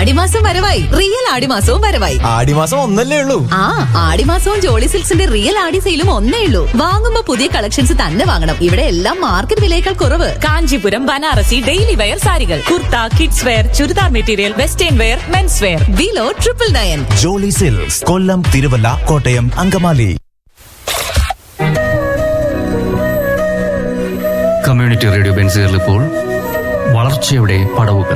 ആടിമാസം വരവായി റിയൽ ആടിമാസവും വരവായി ആടിമാസം ഒന്നല്ലേ ഉള്ളൂ ആ ആടിമാസവും ജോളി സിൽക്സിന്റെ റിയൽ ആടി സെയിലും ഒന്നേ ഉള്ളൂ വാങ്ങുമ്പോ പുതിയ കളക്ഷൻസ് തന്നെ വാങ്ങണം ഇവിടെ എല്ലാം മാർക്കറ്റ് വിലയേക്കാൾ കുറവ് കാഞ്ചീപുരം ബനാറസി ഡെയിലി വെയർ സാരികൾ kurta kids wear churidar material western wear men's wear below triple nine Jolly Silks Kollam Thiruvalla Kottayam Angamaly community radio ബെൻസുകളിൽ ഇപ്പോൾ വളർച്ചയുടെ പടവുകൾ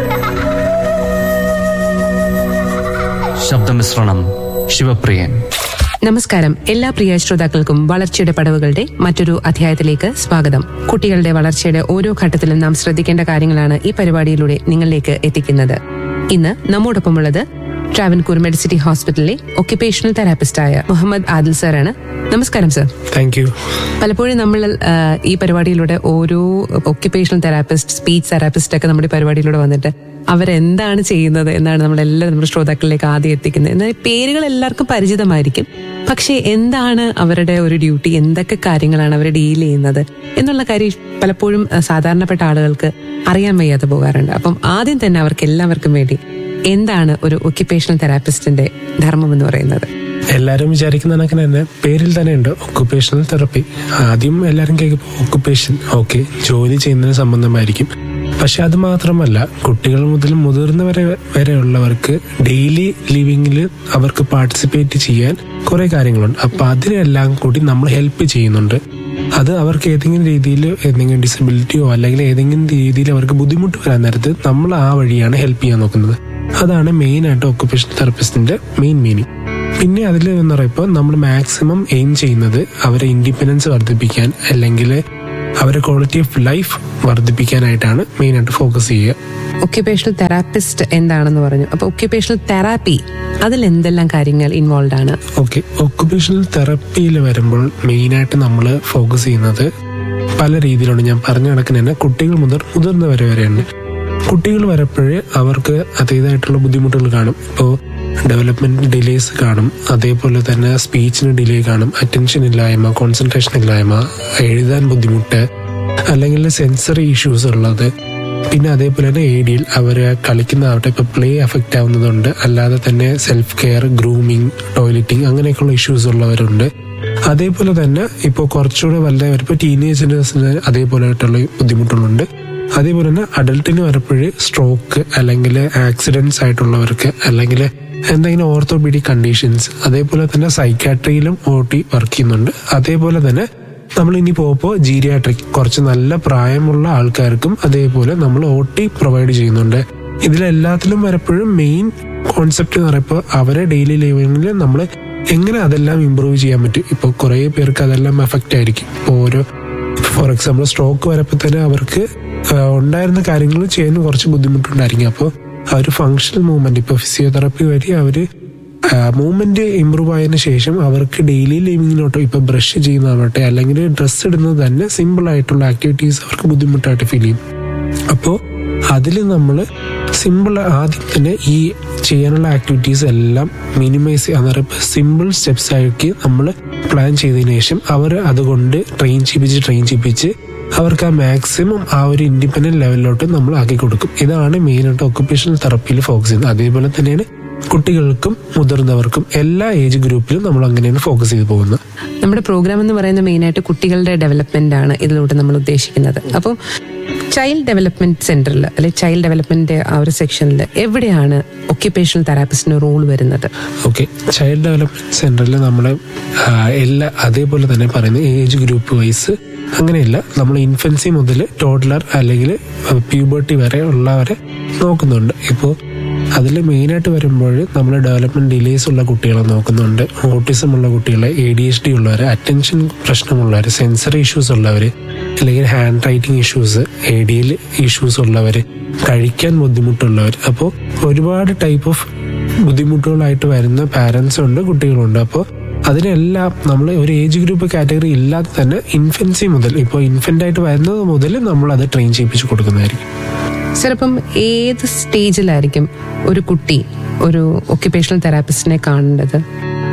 ശബ്ദമിശ്രണം ശിവപ്രിയൻ നമസ്കാരം എല്ലാ പ്രിയ ശ്രോതാക്കൾക്കും വളർച്ചയുടെ പടവുകളുടെ മറ്റൊരു അധ്യായത്തിലേക്ക് സ്വാഗതം കുട്ടികളുടെ വളർച്ചയുടെ ഓരോ ഘട്ടത്തിലും നാം ശ്രദ്ധിക്കേണ്ട കാര്യങ്ങളാണ് ഈ പരിപാടിയിലൂടെ നിങ്ങളിലേക്ക് എത്തിക്കുന്നത് ഇന്ന് നമ്മോടൊപ്പമുള്ളത് ട്രാവൻകൂർ മെഡിസിറ്റി ഹോസ്പിറ്റലിലെ ഒക്യുപേഷണൽ തെറാപ്പിസ്റ്റായ മുഹമ്മദ് ആദിൽ സാറാണ് നമസ്കാരം സർ താങ്ക് യു പലപ്പോഴും നമ്മൾ ആ, ഈ പരിപാടിയിലൂടെ ഓരോ ഒക്യുപേഷണൽ തെറാപ്പിസ്റ്റ് സ്പീച്ച് തെറാപ്പിസ്റ്റ് ഒക്കെ നമ്മുടെ ഈ പരിപാടിയിലൂടെ വന്നിട്ട് അവരെന്താണ് ചെയ്യുന്നത് എന്നാണ് നമ്മളെല്ലാം നമ്മുടെ ശ്രോതാക്കളിലേക്ക് ആദ്യം എത്തിക്കുന്നത് എന്നാൽ പേരുകൾ എല്ലാവർക്കും പരിചിതമായിരിക്കും പക്ഷേ എന്താണ് അവരുടെ ഒരു ഡ്യൂട്ടി എന്തൊക്കെ കാര്യങ്ങളാണ് അവർ ഡീൽ ചെയ്യുന്നത് എന്നുള്ള കാര്യം പലപ്പോഴും ആ, സാധാരണപ്പെട്ട ആളുകൾക്ക് അറിയാൻ വയ്യാതെ പോകാറുണ്ട് അപ്പം ആദ്യം തന്നെ അവർക്ക് എല്ലാവർക്കും വേണ്ടി എന്താണ് ഒരു ഒക്യുപേഷണൽ തെറാപ്പിസ്റ്റിന്റെ ധർമ്മം എന്ന് പറയുന്നത് എല്ലാവരും വിചാരിക്കുന്ന കണക്കിന് തന്നെ പേരിൽ തന്നെ ഉണ്ട് ഒക്കുപേഷണൽ തെറപ്പി ആദ്യം എല്ലാവരും കേൾക്കുമ്പോൾ ഒക്കുപേഷൻ ഓക്കെ ജോലി ചെയ്യുന്നതിന് സംബന്ധമായിരിക്കും പക്ഷെ അത് മാത്രമല്ല കുട്ടികൾ മുതൽ മുതിർന്നവരെ വരെയുള്ളവർക്ക് ഡെയിലി ലിവിങ്ങിൽ അവർക്ക് പാർട്ടിസിപ്പേറ്റ് ചെയ്യാൻ കുറെ കാര്യങ്ങളുണ്ട് അപ്പൊ അതിനെല്ലാം കൂടി നമ്മൾ ഹെൽപ്പ് ചെയ്യുന്നുണ്ട് അത് അവർക്ക് ഏതെങ്കിലും രീതിയിൽ എന്തെങ്കിലും ഡിസബിലിറ്റിയോ അല്ലെങ്കിൽ ഏതെങ്കിലും രീതിയിൽ അവർക്ക് ബുദ്ധിമുട്ട് വരാൻ നേരത്ത് നമ്മൾ ആ വഴിയാണ് ഹെൽപ്പ് ചെയ്യാൻ നോക്കുന്നത് അതാണ് മെയിൻ ആയിട്ട് ഒക്കുപേഷണൽ തെറപ്പിസ്റ്റിന്റെ മെയിൻ മീനിങ് പിന്നെ അതിൽ എന്ന് പറയുമ്പോൾ നമ്മൾ മാക്സിമം എയിം ചെയ്യുന്നത് അവരെ ഇൻഡിപെൻഡൻസ് വർദ്ധിപ്പിക്കാൻ അല്ലെങ്കിൽ അവരെ ക്വാളിറ്റി ഓഫ് ലൈഫ് വർദ്ധിപ്പിക്കാനായിട്ടാണ് മെയിൻ ആയിട്ട് ഫോക്കസ് ചെയ്യുക ഒക്യുപേഷണൽ തെറാപ്പിസ്റ്റ് എന്താണെന്ന് പറഞ്ഞു അപ്പൊ ഒക്യുപേഷണൽ തെറാപ്പി അതിൽ എന്തെല്ലാം കാര്യങ്ങൾ ഇൻവോൾവ് ആണ് ഓക്കെ ഒക്കുപേഷണൽ തെറപ്പിയിൽ വരുമ്പോൾ മെയിനായിട്ട് നമ്മൾ ഫോക്കസ് ചെയ്യുന്നത് പല രീതിയിലാണ് ഞാൻ പറഞ്ഞ കണക്കിന് തന്നെ കുട്ടികൾ മുതൽ മുതിർന്നവരെ വരെയുണ്ട് കുട്ടികൾ വരപ്പോഴേ അവർക്ക് അതേതായിട്ടുള്ള ബുദ്ധിമുട്ടുകൾ കാണും ഇപ്പോൾ ഡെവലപ്മെന്റ് ഡിലേസ് കാണും അതേപോലെ തന്നെ സ്പീച്ചിന് ഡിലേ കാണും അറ്റൻഷൻ ഇല്ലായ്മ കോൺസെൻട്രേഷൻ ഇല്ലായ്മ എഴുതാൻ ബുദ്ധിമുട്ട് അല്ലെങ്കിൽ സെൻസറി ഇഷ്യൂസ് ഉള്ളത് പിന്നെ അതേപോലെ തന്നെ എ ഡിയിൽ അവർ കളിക്കുന്നതാവട്ടെ ഇപ്പൊ പ്ലേ അഫക്റ്റ് ആവുന്നതുണ്ട് അല്ലാതെ തന്നെ സെൽഫ് കെയർ ഗ്രൂമിങ് ടോയ്ലറ്റിംഗ് അങ്ങനെയൊക്കെയുള്ള ഇഷ്യൂസ് ഉള്ളവരുണ്ട് അതേപോലെ തന്നെ ഇപ്പോൾ കുറച്ചുകൂടെ വലുതായവർ ഇപ്പോൾ ടീനേജേഴ്സിന് അതേപോലെയായിട്ടുള്ള ബുദ്ധിമുട്ടുകളുണ്ട് അതേപോലെ തന്നെ അഡൽട്ടിന് വരപ്പോഴ് സ്ട്രോക്ക് അല്ലെങ്കിൽ ആക്സിഡൻസ് ആയിട്ടുള്ളവർക്ക് അല്ലെങ്കിൽ എന്തെങ്കിലും ഓർത്തോപീഡിക് കണ്ടീഷൻസ് അതേപോലെ തന്നെ സൈക്കാട്രിയിലും ഒ ടി വർക്ക് ചെയ്യുന്നുണ്ട് അതേപോലെ തന്നെ നമ്മൾ ഇനി പോകുമ്പോൾ ജീരിയാട്രിക് കുറച്ച് നല്ല പ്രായമുള്ള ആൾക്കാർക്കും അതേപോലെ നമ്മൾ ഒ ടി പ്രൊവൈഡ് ചെയ്യുന്നുണ്ട് ഇതിലെല്ലാത്തിലും വരപ്പോഴും മെയിൻ കോൺസെപ്റ്റ് എന്ന് പറയുമ്പോൾ അവരെ ഡെയിലി ലൈഫിൽ നമ്മൾ എങ്ങനെ അതെല്ലാം ഇമ്പ്രൂവ് ചെയ്യാൻ പറ്റും ഇപ്പോൾ കുറേ പേർക്ക് അതെല്ലാം എഫക്റ്റ് ആയിരിക്കും ഇപ്പോൾ ഓരോ ഫോർ എക്സാമ്പിൾ സ്ട്രോക്ക് വരപ്പോൾ തന്നെ അവർക്ക് ആ, ഉണ്ടായിരുന്ന കാര്യങ്ങൾ ചെയ്യാൻ കുറച്ച് ബുദ്ധിമുട്ടുണ്ടായിരിക്കും അപ്പോൾ ആ ഒരു ഫങ്ഷണൽ മൂവ്മെന്റ് ഇപ്പോൾ ഫിസിയോതെറാപ്പി വഴി അവർ മൂവ്മെന്റ് ഇമ്പ്രൂവ് ആയതിനു ശേഷം അവർക്ക് ഡെയിലി ലിവിങ്ങിലോട്ടോ ഇപ്പൊ ബ്രഷ് ചെയ്യുന്നതാവട്ടെ അല്ലെങ്കിൽ ഡ്രസ്സ് ഇടുന്നത് തന്നെ സിമ്പിൾ ആയിട്ടുള്ള ആക്ടിവിറ്റീസ് അവർക്ക് ബുദ്ധിമുട്ടായിട്ട് ഫീൽ ചെയ്യും അപ്പോൾ അതിൽ നമ്മൾ സിമ്പിൾ ആദ്യം തന്നെ ഈ ചെയ്യാനുള്ള ആക്ടിവിറ്റീസ് എല്ലാം മിനിമൈസ് അന്നേരം സിമ്പിൾ സ്റ്റെപ്സ് ആക്കി നമ്മൾ പ്ലാൻ ചെയ്തതിനു ശേഷം അവർ അതുകൊണ്ട് ട്രെയിൻ ചെയ്യിപ്പിച്ച് ട്രെയിൻ ചെയ്യിപ്പിച്ച് അവർക്ക് ആ മാക്സിമം ആ ഒരു ഇൻഡിപെൻഡന്റ് ലെവലിലോട്ട് നമ്മൾ ആക്കി കൊടുക്കും ഇതാണ് മെയിനായിട്ട് ഒക്കുപേഷണൽ തെറപ്പിയിൽ ഫോക്കസ് ചെയ്യുന്നത് അതേപോലെ തന്നെയാണ് കുട്ടികൾക്കും മുതിർന്നവർക്കും എല്ലാ ഏജ് ഗ്രൂപ്പിലും നമ്മൾ അങ്ങനെയാണ് ഫോക്കസ് ചെയ്ത് പോകുന്നത് നമ്മുടെ പ്രോഗ്രാം എന്ന് പറയുന്നത് മെയിനായിട്ട് കുട്ടികളുടെ ഡെവലപ്മെന്റ് ആണ് ഇതിലൂടെ നമ്മൾ ഉദ്ദേശിക്കുന്നത് അപ്പോൾ ചൈൽഡ് ഡെവലപ്മെന്റ് സെന്ററിൽ അല്ലെ ചൈൽഡ് ഡെവലപ്മെന്റ് ആ ഒരു സെക്ഷനിൽ എവിടെയാണ് ഒക്യുപേഷണൽ തെറാപ്പിസ്റ്റിന് റോൾ വരുന്നത് ഓക്കെ ചൈൽഡ് ഡെവലപ്മെന്റ് സെന്ററിൽ നമ്മൾ എല്ലാ അതേപോലെ തന്നെ പറയുന്ന ഏജ് ഗ്രൂപ്പ് വൈസ് അങ്ങനെയല്ല നമ്മൾ ഇൻഫൻസി മുതൽ ടോഡ്ലർ അല്ലെങ്കിൽ പ്യൂബർട്ടി വരെ ഉള്ളവരെ നോക്കുന്നുണ്ട് ഇപ്പോൾ അതിൽ മെയിനായിട്ട് വരുമ്പോൾ നമ്മൾ ഡെവലപ്മെന്റ് ഡിലേസ് ഉള്ള കുട്ടികളെ നോക്കുന്നുണ്ട് ഓട്ടിസം ഉള്ള കുട്ടികളെ എ ഡി എച്ച് ഡി ഉള്ളവർ അറ്റൻഷൻ പ്രശ്നമുള്ളവർ സെൻസറി ഇഷ്യൂസ് ഉള്ളവർ അല്ലെങ്കിൽ handwriting issues A D L issues ഉള്ളവർ കഴിക്കാൻ ബുദ്ധിമുട്ടുള്ളവർ അപ്പോൾ ഒരുപാട് ടൈപ്പ് ഓഫ് ബുദ്ധിമുട്ടുകളായിട്ട് വരുന്ന പാരൻസ് ഉണ്ട് കുട്ടികളുണ്ട് അപ്പോൾ അതിനെല്ലാം നമ്മൾ ഒരു ഏജ് ഗ്രൂപ്പ് കാറ്റഗറി ഇല്ലാതെ തന്നെ ഇൻഫൻസി മുതൽ ഇപ്പോൾ ഇൻഫൻ്റ് ആയിട്ട് വരുന്നത് മുതൽ നമ്മൾ അത് ട്രെയിൻ ചെയ്യിപ്പിച്ച് കൊടുക്കുന്നതായിരിക്കും സർ അപ്പം ഏത് സ്റ്റേജിലായിരിക്കും ഒരു കുട്ടി ഒരു ഒക്യുപേഷണൽ തെറാപ്പിസ്റ്റിനെ കാണേണ്ടത്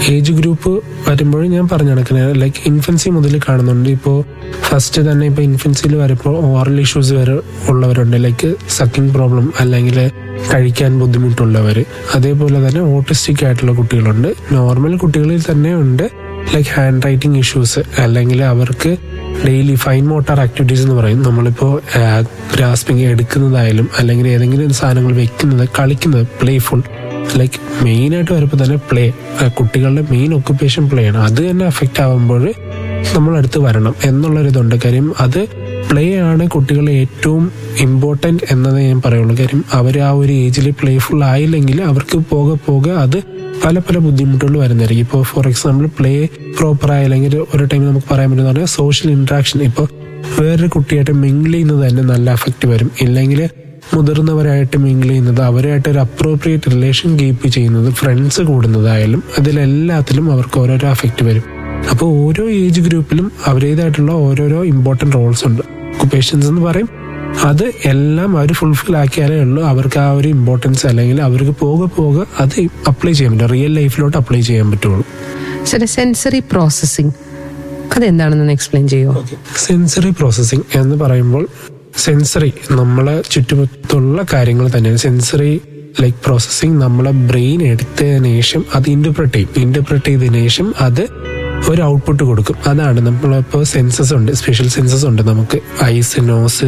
ഏജ് ഗ്രൂപ്പ് വരുമ്പോൾ ഞാൻ പറഞ്ഞു നടക്കുന്നത് ലൈക്ക് ഇൻഫൻസി മുതൽ കാണുന്നുണ്ട് ഇപ്പോൾ ഫസ്റ്റ് തന്നെ ഇപ്പോൾ ഇൻഫൻസിയിൽ വരുമ്പോൾ ഓറൽ ഇഷ്യൂസ് വരെ ഉള്ളവരുണ്ട് ലൈക്ക് സക്കിംഗ് പ്രോബ്ലം അല്ലെങ്കിൽ കഴിക്കാൻ ബുദ്ധിമുട്ടുള്ളവർ അതേപോലെ തന്നെ ഓട്ടിസ്റ്റിക് ആയിട്ടുള്ള കുട്ടികളുണ്ട് നോർമൽ കുട്ടികളിൽ തന്നെ ഉണ്ട് ലൈക്ക് ഹാൻഡ് റൈറ്റിംഗ് ഇഷ്യൂസ് അല്ലെങ്കിൽ അവർക്ക് ഡെയിലി ഫൈൻ മോട്ടാർ ആക്ടിവിറ്റീസ് എന്ന് പറയും നമ്മളിപ്പോൾ ഗ്രാസ്പിംഗ് എടുക്കുന്നതായാലും അല്ലെങ്കിൽ ഏതെങ്കിലും സാധനങ്ങൾ വെക്കുന്നത് കളിക്കുന്നത് പ്ലേഫുൾ ലൈക്ക് മെയിൻ ആയിട്ട് വരുമ്പോൾ തന്നെ പ്ലേ കുട്ടികളുടെ മെയിൻ ഒക്കുപ്പേഷൻ പ്ലേ ആണ് അത് തന്നെ അഫക്റ്റ് ആവുമ്പോൾ നമ്മൾ അടുത്ത് വരണം എന്നുള്ളൊരിതുണ്ട് കാര്യം അത് പ്ലേ ആണ് കുട്ടികളെ ഏറ്റവും ഇമ്പോർട്ടൻറ്റ് എന്നതേ ഞാൻ പറയുള്ളൂ കാര്യം അവർ ആ ഒരു ഏജിൽ പ്ലേഫുൾ ആയില്ലെങ്കിൽ അവർക്ക് പോകെ പോകെ അത് പല പല ബുദ്ധിമുട്ടുകൾ വരുന്നതായിരിക്കും ഇപ്പോൾ ഫോർ എക്സാമ്പിൾ പ്ലേ പ്രോപ്പർ ആയില്ലെങ്കിൽ ഒരു ടൈം നമുക്ക് പറയാൻ പറ്റുന്ന സോഷ്യൽ ഇന്ററാക്ഷൻ ഇപ്പോൾ വേറൊരു കുട്ടിയായിട്ട് മിങ്കിൾ ചെയ്യുന്നത് തന്നെ നല്ല അഫക്റ്റ് വരും ഇല്ലെങ്കിൽ മുതിർന്നവരായിട്ട് മിങ്കിൾ ചെയ്യുന്നത് അവരായിട്ട് ഒരു അപ്രോപ്രിയേറ്റ് റിലേഷൻ കീപ്പ് ചെയ്യുന്നത് ഫ്രണ്ട്സ് കൂടുന്നതായാലും അതിലെല്ലാത്തിലും അവർക്ക് ഓരോരോ അഫക്റ്റ് വരും അപ്പോൾ ഓരോ ഏജ് ഗ്രൂപ്പിലും അവരുടേതായിട്ടുള്ള ഓരോരോ ഇമ്പോർട്ടൻറ്റ് റോൾസ് ഉണ്ട് ഒക്കുപേഷൻസ് എന്ന് പറയും അത് എല്ലാം അവർ ഫുൾഫിൽ ആക്കിയാലേ ഉള്ളൂ അവർക്ക് ആ ഒരു ഇമ്പോർട്ടൻസ് അല്ലെങ്കിൽ അവർക്ക് പോകെ പോകെ അത് അപ്ലൈ ചെയ്യാൻ പറ്റും റിയൽ ലൈഫിലോട്ട് അപ്ലൈ ചെയ്യാൻ പറ്റുള്ളൂ ശരി സെൻസറി പ്രോസസ്സിംഗ് അതെന്താണെന്ന് എക്സ്പ്ലെയിൻ ചെയ്യുമോ സെൻസറി പ്രോസസ്സിംഗ് എന്ന് പറയുമ്പോൾ സെൻസറി നമ്മളെ ചുറ്റുമത്തുള്ള കാര്യങ്ങൾ തന്നെയാണ് സെൻസറി ലൈക്ക് പ്രോസസ്സിംഗ് നമ്മളെ ബ്രെയിൻ എടുത്തതിന് ശേഷം അത് ഇന്റർപ്രറ്റ് ചെയ്യും ഇന്റർപ്രറ്റ് ചെയ്തതിനു ശേഷം അത് ഒരു ഔട്ട്പുട്ട് കൊടുക്കും അതാണ് നമ്മളിപ്പോൾ സെൻസസ് ഉണ്ട് സ്പെഷ്യൽ സെൻസസ് ഉണ്ട് നമുക്ക് ഐസ് നോസ്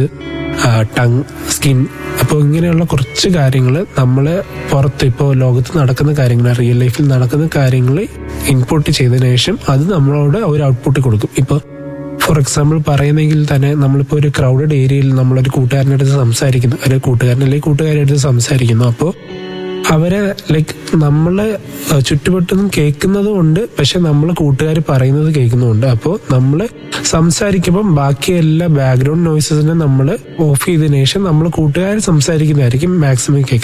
ടങ് സ്കിൻ അപ്പോൾ ഇങ്ങനെയുള്ള കുറച്ച് കാര്യങ്ങൾ നമ്മൾ പുറത്ത് ഇപ്പോൾ ലോകത്ത് നടക്കുന്ന കാര്യങ്ങൾ റിയൽ ലൈഫിൽ നടക്കുന്ന കാര്യങ്ങൾ ഇൻപുട്ട് ചെയ്തതിനു ശേഷം അത് നമ്മളോട് ഒരു ഔട്ട്പുട്ട് കൊടുക്കും ഇപ്പോൾ ഫോർ എക്സാമ്പിൾ പറയുന്നെങ്കിൽ തന്നെ നമ്മളിപ്പോൾ ഒരു ക്രൗഡഡ് ഏരിയയിൽ നമ്മളൊരു കൂട്ടുകാരൻ്റെ അടുത്ത് സംസാരിക്കുന്നു ഒരു കൂട്ടുകാരൻ അല്ലെങ്കിൽ കൂട്ടുകാരുടെ അടുത്ത് സംസാരിക്കുന്നു അപ്പോൾ അവരെ ലൈക്ക് നമ്മള് ചുറ്റുപറ്റൊന്നും കേൾക്കുന്നതും ഉണ്ട് പക്ഷെ നമ്മൾ കൂട്ടുകാർ പറയുന്നത് കേൾക്കുന്നുമുണ്ട് അപ്പോൾ നമ്മൾ സംസാരിക്കുമ്പം ബാക്കി എല്ലാ ബാക്ക്ഗ്രൗണ്ട് നോയ്സസിനെ നമ്മൾ ഓഫ് ചെയ്തതിനു ശേഷം നമ്മൾ കൂട്ടുകാർ സംസാരിക്കുന്നതായിരിക്കും മാക്സിമം കേൾക്കുന്നത്